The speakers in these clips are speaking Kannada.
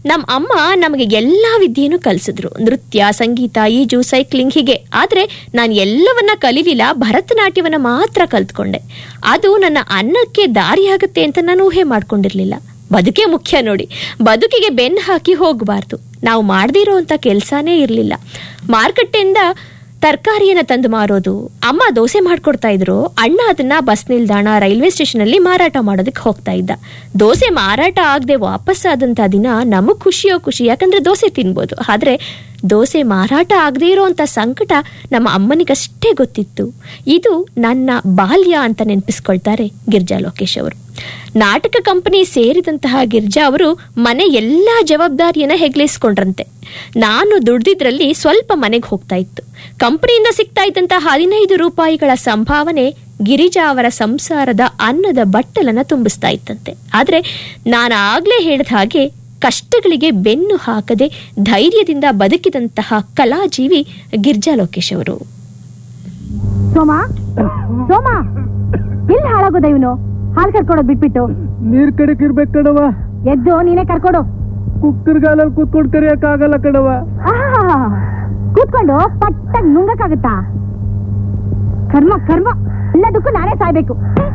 ನಮ್ಮ ಅಮ್ಮ ನಮಗೆ ಎಲ್ಲಾ ವಿದ್ಯೆಯನ್ನು ಕಲಿಸಿದ್ರು ನೃತ್ಯ ಸಂಗೀತ ಈಜು ಸೈಕ್ಲಿಂಗ್ ಹೀಗೆ ಆದ್ರೆ ನಾನು ಎಲ್ಲವನ್ನ ಕಲಿಲಿಲ್ಲ ಭರತನಾಟ್ಯವನ್ನ ಮಾತ್ರ ಕಲ್ತ್ಕೊಂಡೆ ಅದು ನನ್ನ ಅನ್ನಕ್ಕೆ ದಾರಿಯಾಗುತ್ತೆ ಅಂತ ನಾನು ಊಹೆ ಮಾಡ್ಕೊಂಡಿರ್ಲಿಲ್ಲ ಬದುಕೇ ಮುಖ್ಯ ನೋಡಿ ಬದುಕಿಗೆ ಬೆನ್ನು ಹಾಕಿ ಹೋಗಬಾರ್ದು ನಾವು ಮಾಡದೇ ಇರೋಂಥ ಕೆಲಸನೇ ಇರಲಿಲ್ಲ ಮಾರುಕಟ್ಟೆಯಿಂದ ತರಕಾರಿಯನ್ನ ತಂದು ಮಾರೋದು ಅಮ್ಮ ದೋಸೆ ಮಾಡ್ಕೊಡ್ತಾ ಇದ್ರು ಅಣ್ಣ ಅದನ್ನ ಬಸ್ ನಿಲ್ದಾಣ ರೈಲ್ವೆ ಸ್ಟೇಷನ್ ಅಲ್ಲಿ ಮಾರಾಟ ಮಾಡೋದಕ್ಕೆ ಹೋಗ್ತಾ ಇದ್ದ ದೋಸೆ ಮಾರಾಟ ಆಗದೆ ವಾಪಸ್ ಆದಂತ ದಿನ ನಮಗ್ ಖುಷಿಯೋ ಖುಷಿ ಯಾಕಂದ್ರೆ ದೋಸೆ ತಿನ್ಬೋದು ಆದ್ರೆ ದೋಸೆ ಮಾರಾಟ ಆಗದೇ ಇರೋಂಥ ಸಂಕಟ ನಮ್ಮ ಅಮ್ಮನಿಗಷ್ಟೇ ಗೊತ್ತಿತ್ತು ಇದು ನನ್ನ ಬಾಲ್ಯ ಅಂತ ನೆನಪಿಸ್ಕೊಳ್ತಾರೆ ಗಿರ್ಜಾ ಲೋಕೇಶ್ ಅವರು ನಾಟಕ ಕಂಪನಿ ಸೇರಿದಂತಹ ಗಿರ್ಜಾ ಅವರು ಮನೆ ಎಲ್ಲಾ ಜವಾಬ್ದಾರಿಯನ್ನ ಹೆಗ್ಲಿಸ್ಕೊಂಡ್ರಂತೆ ನಾನು ದುಡ್ದಿದ್ರಲ್ಲಿ ಸ್ವಲ್ಪ ಮನೆಗೆ ಹೋಗ್ತಾ ಇತ್ತು ಕಂಪನಿಯಿಂದ ಸಿಗ್ತಾ ಇದ್ದಂತಹ ಹದಿನೈದು ರೂಪಾಯಿಗಳ ಸಂಭಾವನೆ ಗಿರಿಜಾ ಅವರ ಸಂಸಾರದ ಅನ್ನದ ಬಟ್ಟಲನ್ನ ತುಂಬಿಸ್ತಾ ಇತ್ತಂತೆ ಆದ್ರೆ ನಾನು ಆಗ್ಲೇ ಹೇಳಿದ ಹಾಗೆ ಕಷ್ಟಗಳಿಗೆ ಬೆನ್ನು ಹಾಕದೆ ಧೈರ್ಯದಿಂದ ಬದುಕಿದಂತಹ ಕಲಾಜೀವಿ ಗಿರ್ಜಾ ಲೋಕೇಶ್ ಅವರು ಸೋಮ ಸೋಮ ಎಲ್ಲಿ ಹಾಳಾಗೋದ ಇವನು ಹಾಲು ಕರ್ಕೊಡೋದ್ ಬಿಟ್ಬಿಟ್ಟು ನೀರ್ ಕಡೆಕ್ ಇರ್ಬೇಕು ಕಣವ ಎದ್ದು ನೀನೇ ಕರ್ಕೊಡು ಕುಕ್ಕರ್ಗಾಲಲ್ಲಿ ಕೂತ್ಕೊಂಡು ಕರಿಯಕ್ ಆಗಲ್ಲ ಕಣವ ಆಹಾ, ಕೂತ್ಕೊಂಡು ಪಟ್ಟಾಗಿ ನುಂಗಕ್ಕಾಗತ್ತಾ ಕರ್ಮ ಕರ್ಮ ಎಲ್ಲದಕ್ಕೂ ನಾನೇ ಸಾಯ್ಬೇಕು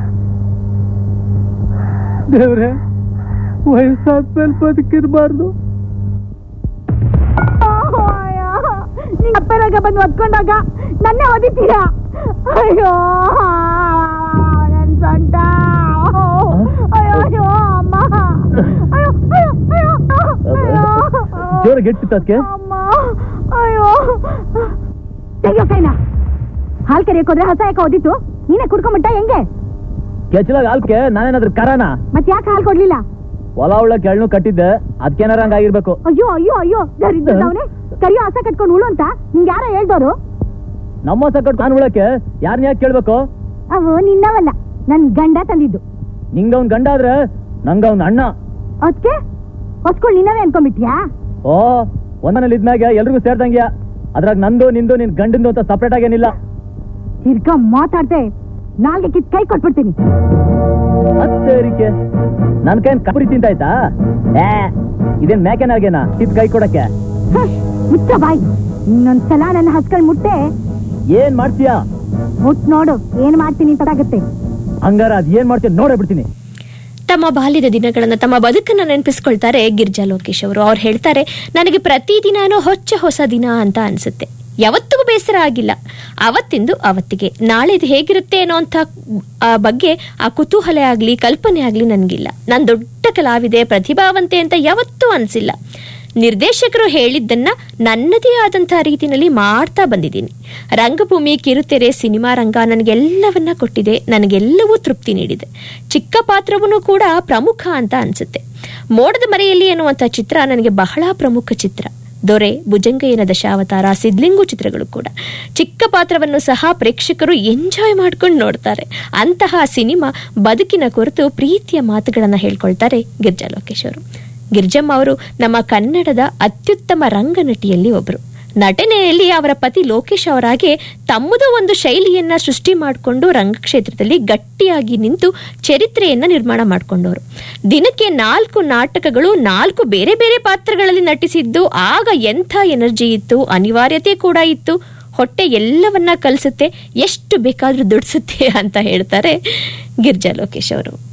ದೇವ್ರೆ ವಯಸ್ಸಾದ್ಮೇಲೆ ಬದುಕಿರ್ಬಾರ್ದು ನಿಂಗ್ ಅಪ್ಪರಾಗ ಬಂದು ಒದ್ಕೊಂಡಾಗ ನನ್ನೇ ಓದಿದ್ದೀರಾ ಅಯ್ಯೋ ನನ್ ಸೊಂಟ ಅಯ್ಯೋ ಅಯ್ಯೋ ಅಮ್ಮ ಅಯ್ಯೋ ಅಯ್ಯೋ ಅಯ್ಯೋ ಅಯ್ಯೋ ಜೋರಾಗಿ ಎಟ್ಟಿತ್ತು ಅದಕ್ಕೆ ಅಮ್ಮ ಅಯ್ಯೋ ತೆಗಿಯೋ ಕೈನ ಹಾಲ್ ಕರಿಯಕ್ ಹೋದ್ರೆ ಹೊಸ ಯಾಕೆ ಓದಿತ್ತು ನೀನೇ ಕುಡ್ಕೊಂಬಿಟ್ಟ ಹೆಂಗೆ ಕೆಚ್ಚಲಾಗ ಹಾಲ್ಕೆ ನಾನೇನಾದ್ರೂ ಕರಾನ ಮತ್ ಯಾಕೆ ಹಾಲ್ ಕೊಡ್ಲಿಲ್ಲ ಹೊಲ ಉಳ್ಳ ಕೆಳ್ನು ಕಟ್ಟಿದ್ದೆ ಅದಕ್ಕೇನಾರ ಹಂಗಾಗಿರ್ಬೇಕು ಅಯ್ಯೋ ಅಯ್ಯೋ ಅಯ್ಯೋ ದರಿದ್ರದವನೇ ಕರಿಯೋ ಹಸ ಕಟ್ಕೊಂಡು ಉಳು ಅಂತ ನಿಂಗೆ ಯಾರೋ ಹೇಳ್ದೋರು ನಮ್ಮ ಸಕಟ್ ನಾನು ಉಳಕ್ಕೆ ಯಾರನ್ನ ಯಾಕೆ ಕೇಳ್ಬೇಕು ಅವು ನಿನ್ನವಲ್ಲ ನನ್ ಗಂಡ ತಂದಿದ್ದು ನಿಂಗ ಅವ್ನ್ ಗಂಡ ಆದ್ರೆ ನಂಗ ಅವ್ನ್ ಅಣ್ಣ ಅದಕ್ಕೆ ಹೊಸ್ಕೊಳ್ ನಿನ್ನವೇ ಅನ್ಕೊಂಡ್ಬಿಟ್ಯಾ ಓ ಒಂದನಲ್ಲಿ ಇದ್ಮ್ಯಾಗೆ ಎಲ್ರಿಗೂ ಸೇರ್ದಂಗ್ಯ ಅದ್ರಾಗ ನಂದು ನಿಂದು ನಿನ್ ಗಂಡಂದು ಅಂತ ಸಪ್ರೇಟ್ ಆಗೇನಿಲ್ಲ ತಿರ್ಗ ಮಾತಾಡ್ತೆ ನಾಲ್ಗೆ ಕಿತ್ ಕೈ ಕೊಟ್ಬಿಡ್ತೀನಿ ಅತ್ತೇರಿಕೆ ನನ್ ಕೈನ್ ಕಪರಿ ತಿಂತಾಯ್ತಾ ಏ ಇದೇನ್ ಮೇಕೆನಾಗೇನಾ ಕಿತ್ ಕೈ ಕೊಡಕ್ಕೆ ಹ, ಮುಚ್ಚ ಬಾಯ್ ಇನ್ನೊಂದ್ಸಲ ನನ್ನ ಹಸ್ಗಳ್ ಮುಟ್ಟೆ ಏನ್ ಮಾಡ್ತೀಯಾ ಮುಟ್ ನೋಡು ಏನ್ ಮಾಡ್ತೀನಿ ಅಂತ ಗೊತ್ತಾಗತ್ತೆ ಹಂಗಾರ ಅದ್ ಏನ್ ಮಾಡ್ತೀಯ ನೋಡೇ ಬಿಡ್ತೀನಿ ತಮ್ಮ ಬಾಲ್ಯದ ದಿನಗಳನ್ನ ತಮ್ಮ ಬದುಕನ್ನ ನೆನಪಿಸ್ಕೊಳ್ತಾರೆ ಗಿರ್ಜಾ ಲೋಕೇಶ್ ಅವರು ಅವ್ರು ಹೇಳ್ತಾರೆ ನನಗೆ ಪ್ರತಿದಿನಾನೂ ಹೊಚ್ಚ ಹೊಸ ದಿನ ಅಂತ ಅನ್ಸುತ್ತೆ ಯಾವತ್ತಿಗೂ ಬೇಸರ ಆಗಿಲ್ಲ ಅವತ್ತಿಂದು ಅವತ್ತಿಗೆ ನಾಳೆದು ಹೇಗಿರುತ್ತೆ ಅನ್ನೋ ಅಂತ ಆ ಬಗ್ಗೆ ಆ ಕುತೂಹಲ ಆಗ್ಲಿ ಕಲ್ಪನೆ ಆಗ್ಲಿ ನನ್ಗಿಲ್ಲ ನಾನ್ ದೊಡ್ಡ ಕಲಾವಿದೆ ಪ್ರತಿಭಾವಂತೆ ಅಂತ ಯಾವತ್ತೂ ಅನ್ಸಿಲ್ಲ ನಿರ್ದೇಶಕರು ಹೇಳಿದ್ದನ್ನ ನನ್ನದೇ ಆದಂತಹ ರೀತಿನಲ್ಲಿ ಮಾಡ್ತಾ ಬಂದಿದ್ದೀನಿ ರಂಗಭೂಮಿ ಕಿರುತೆರೆ ಸಿನಿಮಾ ರಂಗ ನನಗೆಲ್ಲವನ್ನ ಕೊಟ್ಟಿದೆ ನನಗೆಲ್ಲವೂ ತೃಪ್ತಿ ನೀಡಿದೆ ಚಿಕ್ಕ ಪಾತ್ರವೂ ಕೂಡ ಪ್ರಮುಖ ಅಂತ ಅನ್ಸುತ್ತೆ ಮೋಡದ ಮರೆಯಲ್ಲಿ ಎನ್ನುವಂಥ ಚಿತ್ರ ನನಗೆ ಬಹಳ ಪ್ರಮುಖ ಚಿತ್ರ ದೊರೆ ಭುಜಂಗಯ್ಯನ ದಶಾವತಾರ ಸಿದ್ಲಿಂಗು ಚಿತ್ರಗಳು ಕೂಡ ಚಿಕ್ಕ ಪಾತ್ರವನ್ನು ಸಹ ಪ್ರೇಕ್ಷಕರು ಎಂಜಾಯ್ ಮಾಡ್ಕೊಂಡು ನೋಡ್ತಾರೆ ಅಂತಹ ಸಿನಿಮಾ ಬದುಕಿನ ಕುರಿತು ಪ್ರೀತಿಯ ಮಾತುಗಳನ್ನ ಹೇಳ್ಕೊಳ್ತಾರೆ ಗಿರ್ಜಾ ಲೋಕೇಶ್ ಅವರು ಗಿರ್ಜಮ್ಮ ಅವರು ನಮ್ಮ ಕನ್ನಡದ ಅತ್ಯುತ್ತಮ ರಂಗನಟಿಯಲ್ಲಿ ಒಬ್ಬರು ನಟನೆಯಲ್ಲಿ ಅವರ ಪತಿ ಲೋಕೇಶ್ ಅವರಾಗೆ ತಮ್ಮದು ಒಂದು ಶೈಲಿಯನ್ನ ಸೃಷ್ಟಿ ಮಾಡಿಕೊಂಡು ರಂಗಕ್ಷೇತ್ರದಲ್ಲಿ ಗಟ್ಟಿಯಾಗಿ ನಿಂತು ಚರಿತ್ರೆಯನ್ನ ನಿರ್ಮಾಣ ಮಾಡಿಕೊಂಡವರು ದಿನಕ್ಕೆ ನಾಲ್ಕು ನಾಟಕಗಳು ನಾಲ್ಕು ಬೇರೆ ಬೇರೆ ಪಾತ್ರಗಳಲ್ಲಿ ನಟಿಸಿದ್ದು ಆಗ ಎಂಥ ಎನರ್ಜಿ ಇತ್ತು ಅನಿವಾರ್ಯತೆ ಕೂಡ ಇತ್ತು ಹೊಟ್ಟೆ ಎಲ್ಲವನ್ನ ಕಲಿಸುತ್ತೆ ಎಷ್ಟು ಬೇಕಾದ್ರೂ ದುಡಿಸುತ್ತೆ ಅಂತ ಹೇಳ್ತಾರೆ ಗಿರ್ಜಾ ಲೋಕೇಶ್ ಅವರು